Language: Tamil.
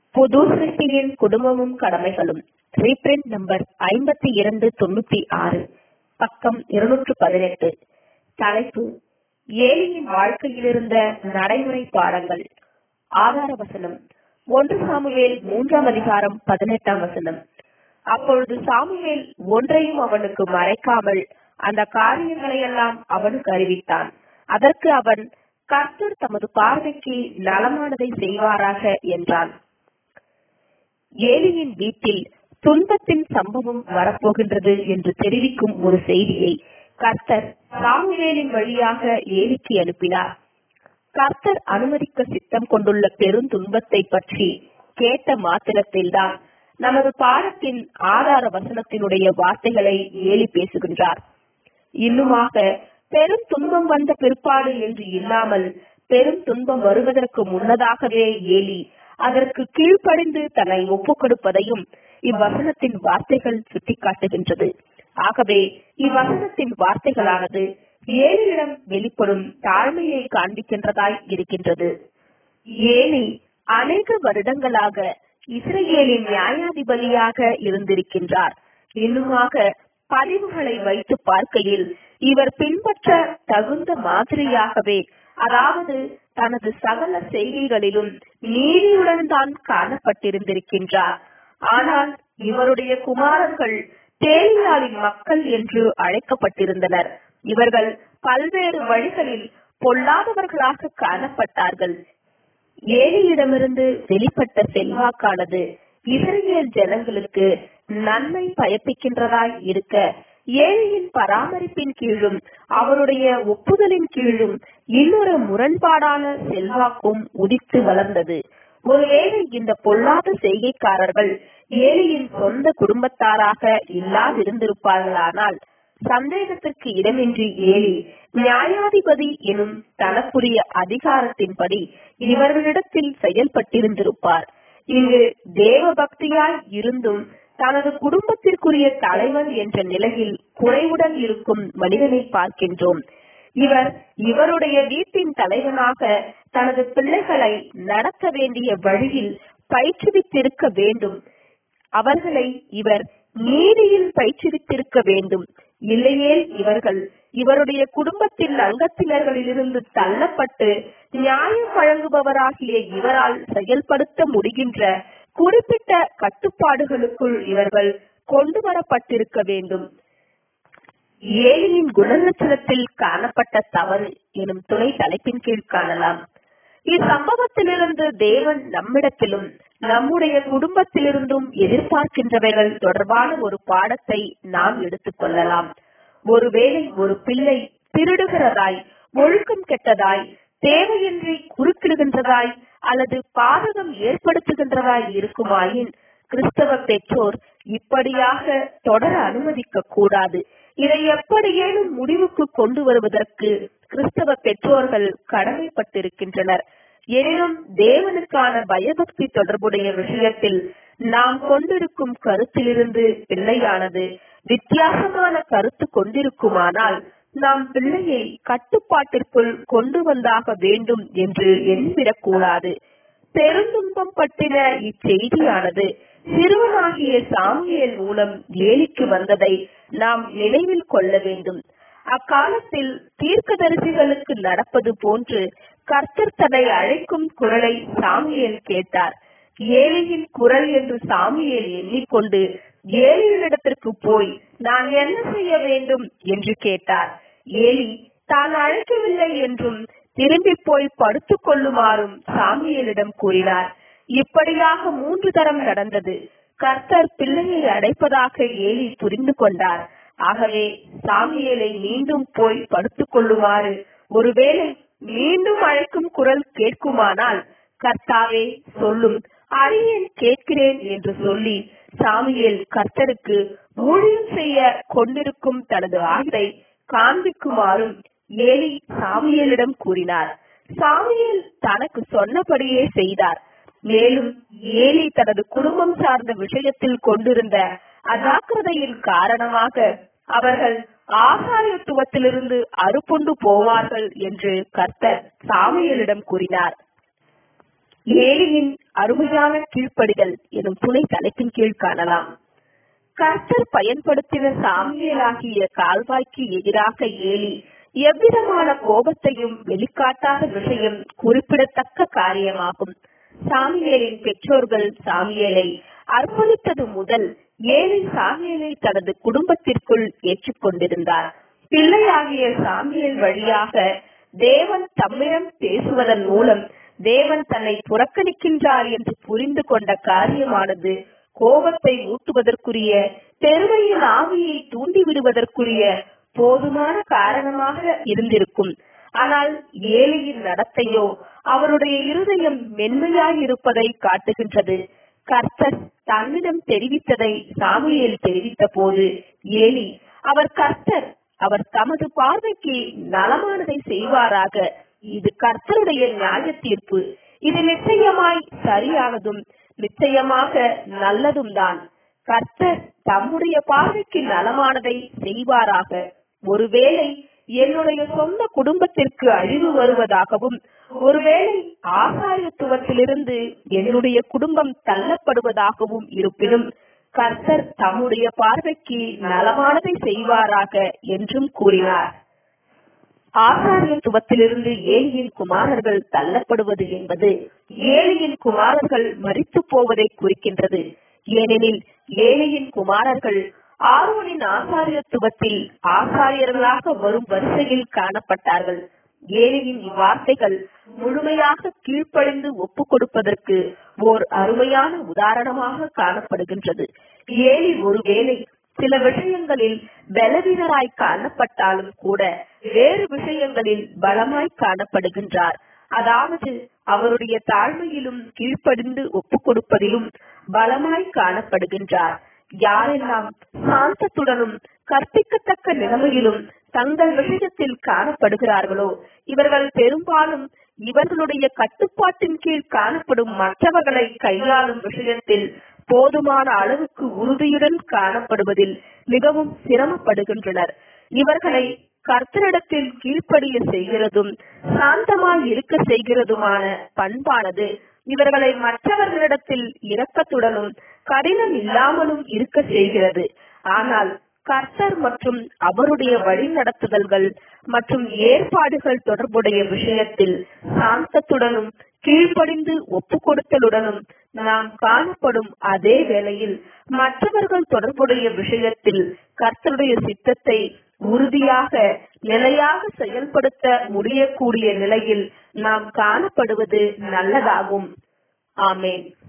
புது சிருஷ்டியின் குடும்பமும் கடமைகளும் ரீப்ரிண்ட் நம்பர் ஐம்பத்தி இரண்டு தொண்ணூத்தி ஆறு பக்கம் இருநூற்று பதினெட்டு தலைப்பு ஏலியின் வாழ்க்கையில் இருந்த நடைமுறை பாடங்கள் ஆதார வசனம் ஒன்று சாமுவேல் மூன்றாம் அதிகாரம் பதினெட்டாம் வசனம் அப்பொழுது சாமுவேல் ஒன்றையும் அவனுக்கு மறைக்காமல் அந்த காரியங்களை எல்லாம் அவனுக்கு அறிவித்தான் அதற்கு அவன் கர்த்தர் தமது பார்வைக்கு நலமானதை செய்வாராக என்றான் ஏலியின் வீட்டில் துன்பத்தின் சம்பவம் வரப்போகின்றது என்று தெரிவிக்கும் ஒரு செய்தியை கர்த்தர் சாமுவேலின் வழியாக ஏலிக்கு அனுப்பினார் கர்த்தர் அனுமதிக்க சித்தம் கொண்டுள்ள பெருந்துன்பத்தை பற்றி கேட்ட மாத்திரத்தில்தான் நமது பாடத்தின் ஆதார வசனத்தினுடைய வார்த்தைகளை ஏலி பேசுகின்றார் இன்னுமாக பெரும் துன்பம் வந்த பிற்பாடு என்று இல்லாமல் பெரும் துன்பம் வருவதற்கு முன்னதாகவே ஏலி அதற்கு கீழ்ப்படிந்து தன்னை ஒப்புக் கொடுப்பதையும் இவ்வசனத்தின் வார்த்தைகள் சுட்டிக்காட்டுகின்றது ஆகவே இவ்வசனத்தின் வார்த்தைகளானது ஏலியிடம் வெளிப்படும் தாழ்மையை காண்பிக்கின்றதாய் இருக்கின்றது ஏலி அநேக வருடங்களாக இஸ்ரேலின் நியாயாதிபதியாக இருந்திருக்கின்றார் இன்னுமாக பதிவுகளை வைத்து பார்க்கையில் இவர் பின்பற்ற தகுந்த மாதிரியாகவே அதாவது தனது சகல செய்கைகளிலும் நீதியுடன் தான் காணப்பட்டிருந்திருக்கின்றார் ஆனால் இவருடைய குமாரர்கள் தேலியாளின் மக்கள் என்று அழைக்கப்பட்டிருந்தனர் இவர்கள் பல்வேறு வழிகளில் பொல்லாதவர்களாக காணப்பட்டார்கள் ஏழையிடமிருந்து வெளிப்பட்ட செல்வாக்கானது இஸ்ரேல் ஜனங்களுக்கு நன்மை பயப்பிக்கின்றதாய் இருக்க ஏழையின் பராமரிப்பின் கீழும் அவருடைய ஒப்புதலின் கீழும் இன்னொரு முரண்பாடான செல்வாக்கும் உதித்து வளர்ந்தது ஒருவேளை இந்த பொல்லாத செய்கைக்காரர்கள் ஏழையின் சொந்த குடும்பத்தாராக இல்லாதிருந்திருப்பார்களானால் சந்தேகத்திற்கு இடமின்றி ஏலி நியாயாதிபதி எனும் தனக்குரிய அதிகாரத்தின்படி இவர்களிடத்தில் செயல்பட்டிருந்திருப்பார் இங்கு தேவ பக்தியாய் இருந்தும் தனது குடும்பத்திற்குரிய தலைவன் என்ற நிலையில் குறைவுடன் இருக்கும் மனிதனை பார்க்கின்றோம் இவர் இவருடைய வீட்டின் தலைவனாக தனது பிள்ளைகளை நடத்த வேண்டிய வழியில் பயிற்றுவித்திருக்க வேண்டும் அவர்களை இவர் நீதியில் பயிற்றுவித்திருக்க வேண்டும் இல்லையேல் இவர்கள் இவருடைய குடும்பத்தின் அங்கத்தினர்களிலிருந்து தள்ளப்பட்டு நியாயம் வழங்குபவராகிய இவரால் செயல்படுத்த முடிகின்ற குறிப்பிட்ட கட்டுப்பாடுகளுக்குள் இவர்கள் கொண்டு வரப்பட்டிருக்க வேண்டும் ஏலியின் குணலட்சணத்தில் காணப்பட்ட தவறு எனும் துணை தலைப்பின் கீழ் காணலாம் இச்சம்பவத்திலிருந்து தேவன் நம்மிடத்திலும் நம்முடைய குடும்பத்திலிருந்தும் எதிர்பார்க்கின்றவைகள் தொடர்பான ஒரு பாடத்தை நாம் எடுத்துக்கொள்ளலாம் ஒருவேளை ஒரு பிள்ளை திருடுகிறதாய் ஒழுக்கம் கெட்டதாய் தேவையின்றி குறுக்கிடுகின்றதாய் அல்லது பாதகம் ஏற்படுத்துகின்றதாய் இருக்குமாயின் கிறிஸ்தவ பெற்றோர் இப்படியாக தொடர அனுமதிக்க கூடாது இதை எப்படியேனும் முடிவுக்கு கொண்டு வருவதற்கு கிறிஸ்தவ பெற்றோர்கள் கடமைப்பட்டிருக்கின்றனர் எனினும் தேவனுக்கான பயபக்தி தொடர்புடைய விஷயத்தில் நாம் கொண்டிருக்கும் கருத்திலிருந்து பிள்ளையானது வித்தியாசமான கருத்து கொண்டிருக்குமானால் நாம் பிள்ளையை கட்டுப்பாட்டிற்குள் கொண்டு வந்தாக வேண்டும் என்று எண்ணிவிடக்கூடாது பெருந்துன்பம் பற்றின இச்செய்தியானது சிறுவனாகிய சாமியல் மூலம் ஏலிக்கு வந்ததை நாம் நினைவில் கொள்ள வேண்டும் அக்காலத்தில் தீர்க்கதரிசிகளுக்கு நடப்பது போன்று கர்த்தர் தன்னை அழைக்கும் குரலை சாமியல் கேட்டார் ஏழையின் குரல் என்று சாமியல் எண்ணிக்கொண்டு ஏழையினிடத்திற்கு போய் நான் என்ன செய்ய வேண்டும் என்று கேட்டார் ஏலி தான் அழைக்கவில்லை என்றும் திரும்பி போய் படுத்துக் கொள்ளுமாறும் சாமியலிடம் கூறினார் இப்படியாக மூன்று தரம் நடந்தது கர்த்தர் பிள்ளையை அடைப்பதாக ஏலி புரிந்து கொண்டார் ஆகவே சாமியலை மீண்டும் போய் படுத்துக் கொள்ளுமாறு ஒருவேளை மீண்டும் அழைக்கும் குரல் கேட்குமானால் கர்த்தாவே சொல்லும் அரியேன் கேட்கிறேன் என்று சொல்லி சாமியல் கர்த்தருக்கு ஊழியம் செய்ய கொண்டிருக்கும் தனது ஆசை காண்பிக்குமாறும் ஏலி சாமியலிடம் கூறினார் சாமியல் தனக்கு சொன்னபடியே செய்தார் மேலும் ஏலி தனது குடும்பம் சார்ந்த விஷயத்தில் கொண்டிருந்த அஜாக்கிரதையின் காரணமாக அவர்கள் ஆசாரியத்துவத்திலிருந்து அறுப்புண்டு போவார்கள் என்று கர்த்தர் சாமியலிடம் கூறினார் ஏலியின் அருமையான கீழ்ப்படிதல் எனும் துணை தலைப்பின் கீழ் காணலாம் கர்த்தர் பயன்படுத்தின சாமியலாகிய கால்வாய்க்கு எதிராக ஏலி எவ்விதமான கோபத்தையும் வெளிக்காட்டாத விஷயம் குறிப்பிடத்தக்க காரியமாகும் சாமியலின் பெற்றோர்கள் சாமியலை அர்ப்பணித்தது முதல் ஏழை சாமியலை தனது குடும்பத்திற்குள் ஏற்றுக்கொண்டிருந்தார் பிள்ளையாகிய சாமியல் வழியாக தேவன் தம்மிடம் பேசுவதன் மூலம் தேவன் தன்னை புறக்கணிக்கின்றார் என்று புரிந்து கொண்ட காரியமானது கோபத்தை ஊட்டுவதற்குரிய பெருமையின் ஆவியை தூண்டி விடுவதற்குரிய போதுமான காரணமாக இருந்திருக்கும் ஆனால் ஏழையின் நடத்தையோ அவருடைய இருதயம் மென்மையாயிருப்பதை காட்டுகின்றது கர்த்தர் தன்னிடம் தெரிவித்ததை சாமுவேல் தெரிவித்த போது ஏலி அவர் கர்த்தர் அவர் தமது பார்வைக்கு நலமானதை செய்வாராக இது கர்த்தருடைய நியாய தீர்ப்பு இது நிச்சயமாய் சரியானதும் நிச்சயமாக நல்லதும் தான் கர்த்தர் தம்முடைய பார்வைக்கு நலமானதை செய்வாராக ஒருவேளை என்னுடைய சொந்த குடும்பத்திற்கு அழிவு வருவதாகவும் ஒருவேளை ஆசாரியத்துவத்திலிருந்து என்னுடைய குடும்பம் தள்ளப்படுவதாகவும் இருப்பினும் கர்த்தர் தம்முடைய பார்வைக்கு நலமானதை செய்வாராக என்றும் கூறினார் ஆசாரியத்துவத்திலிருந்து ஏலியின் குமாரர்கள் தள்ளப்படுவது என்பது ஏலியின் குமாரர்கள் மறித்து போவதை குறிக்கின்றது ஏனெனில் ஏலியின் குமாரர்கள் ஆரோனின் ஆசாரியத்துவத்தில் ஆசாரியர்களாக வரும் வரிசையில் காணப்பட்டார்கள் ஏலியின் இவ்வார்த்தைகள் முழுமையாக கீழ்ப்படிந்து ஒப்பு கொடுப்பதற்கு ஓர் அருமையான உதாரணமாக காணப்படுகின்றது ஏலி ஒருவேளை சில விஷயங்களில் பலவீனராய் காணப்பட்டாலும் கூட வேறு விஷயங்களில் பலமாய் காணப்படுகின்றார் அதாவது அவருடைய தாழ்மையிலும் கீழ்ப்படிந்து ஒப்பு கொடுப்பதிலும் பலமாய் காணப்படுகின்றார் யாரெல்லாம் சாந்தத்துடனும் கற்பிக்கத்தக்க நிலைமையிலும் தங்கள் விஷயத்தில் காணப்படுகிறார்களோ இவர்கள் பெரும்பாலும் இவர்களுடைய கட்டுப்பாட்டின் கீழ் காணப்படும் மற்றவர்களை கையாளும் விஷயத்தில் போதுமான அளவுக்கு உறுதியுடன் காணப்படுவதில் மிகவும் சிரமப்படுகின்றனர் இவர்களை கர்த்தரிடத்தில் கீழ்ப்படிய செய்கிறதும் சாந்தமாய் இருக்க செய்கிறதுமான பண்பானது இவர்களை மற்றவர்களிடத்தில் இரக்கத்துடனும் கடினம் இல்லாமலும் இருக்க செய்கிறது ஆனால் கர்த்தர் மற்றும் அவருடைய வழிநடத்துதல்கள் மற்றும் ஏற்பாடுகள் தொடர்புடைய விஷயத்தில் சாந்தத்துடனும் கீழ்ப்படிந்து ஒப்பு கொடுத்தலுடனும் நாம் காணப்படும் அதே வேளையில் மற்றவர்கள் தொடர்புடைய விஷயத்தில் கர்த்தருடைய சித்தத்தை உறுதியாக நிலையாக செயல்படுத்த முடியக்கூடிய நிலையில் நாம் காணப்படுவது நல்லதாகும் ஆமேன்